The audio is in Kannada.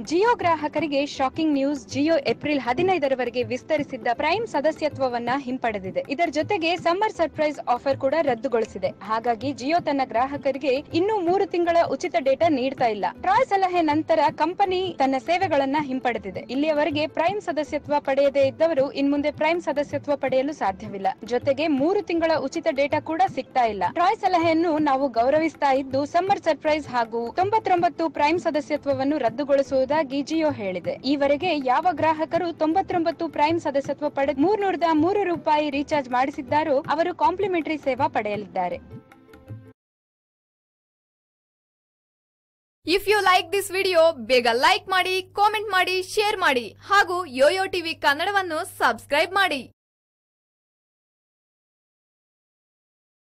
ಜಿಯೋ ಗ್ರಾಹಕರಿಗೆ ಶಾಕಿಂಗ್ ನ್ಯೂಸ್ ಜಿಯೋ ಏಪ್ರಿಲ್ ಹದಿನೈದರವರೆಗೆ ವಿಸ್ತರಿಸಿದ್ದ ಪ್ರೈಮ್ ಸದಸ್ಯತ್ವವನ್ನ ಹಿಂಪಡೆದಿದೆ ಇದರ ಜೊತೆಗೆ ಸಮ್ಮರ್ ಸರ್ಪ್ರೈಸ್ ಆಫರ್ ಕೂಡ ರದ್ದುಗೊಳಿಸಿದೆ ಹಾಗಾಗಿ ಜಿಯೋ ತನ್ನ ಗ್ರಾಹಕರಿಗೆ ಇನ್ನೂ ಮೂರು ತಿಂಗಳ ಉಚಿತ ಡೇಟಾ ನೀಡ್ತಾ ಇಲ್ಲ ಟ್ರಾಯ್ ಸಲಹೆ ನಂತರ ಕಂಪನಿ ತನ್ನ ಸೇವೆಗಳನ್ನ ಹಿಂಪಡೆದಿದೆ ಇಲ್ಲಿಯವರೆಗೆ ಪ್ರೈಮ್ ಸದಸ್ಯತ್ವ ಪಡೆಯದೇ ಇದ್ದವರು ಇನ್ಮುಂದೆ ಪ್ರೈಮ್ ಸದಸ್ಯತ್ವ ಪಡೆಯಲು ಸಾಧ್ಯವಿಲ್ಲ ಜೊತೆಗೆ ಮೂರು ತಿಂಗಳ ಉಚಿತ ಡೇಟಾ ಕೂಡ ಸಿಗ್ತಾ ಇಲ್ಲ ಟ್ರಾಯ್ ಸಲಹೆಯನ್ನು ನಾವು ಗೌರವಿಸ್ತಾ ಇದ್ದು ಸಮ್ಮರ್ ಸರ್ಪ್ರೈಸ್ ಹಾಗೂ ತೊಂಬತ್ತೊಂಬತ್ತು ಪ್ರೈಮ್ ಸದಸ್ಯತ್ವವನ್ನು ರದ್ದುಗೊಳಿಸುವುದಾಗಿ ಜಿಯೋ ಹೇಳಿದೆ ಈವರೆಗೆ ಯಾವ ಗ್ರಾಹಕರು ತೊಂಬತ್ತೊಂಬತ್ತು ಪ್ರೈಮ್ ಸದಸ್ಯತ್ವ ಪಡೆದು ಮೂರ್ನೂರದ ಮೂರು ರೂಪಾಯಿ ರೀಚಾರ್ಜ್ ಮಾಡಿಸಿದ್ದಾರೋ ಅವರು ಕಾಂಪ್ಲಿಮೆಂಟರಿ ಸೇವಾ ಪಡೆಯಲಿದ್ದಾರೆ if you like this video ಬೇಗ ಲೈಕ್ ಮಾಡಿ ಕಾಮೆಂಟ್ ಮಾಡಿ ಶೇರ್ ಮಾಡಿ ಹಾಗೂ ಯೋಯೋ ಟಿವಿ ಕನ್ನಡವನ್ನು ಸಬ್ಸ್ಕ್ರೈಬ್ ಮಾಡಿ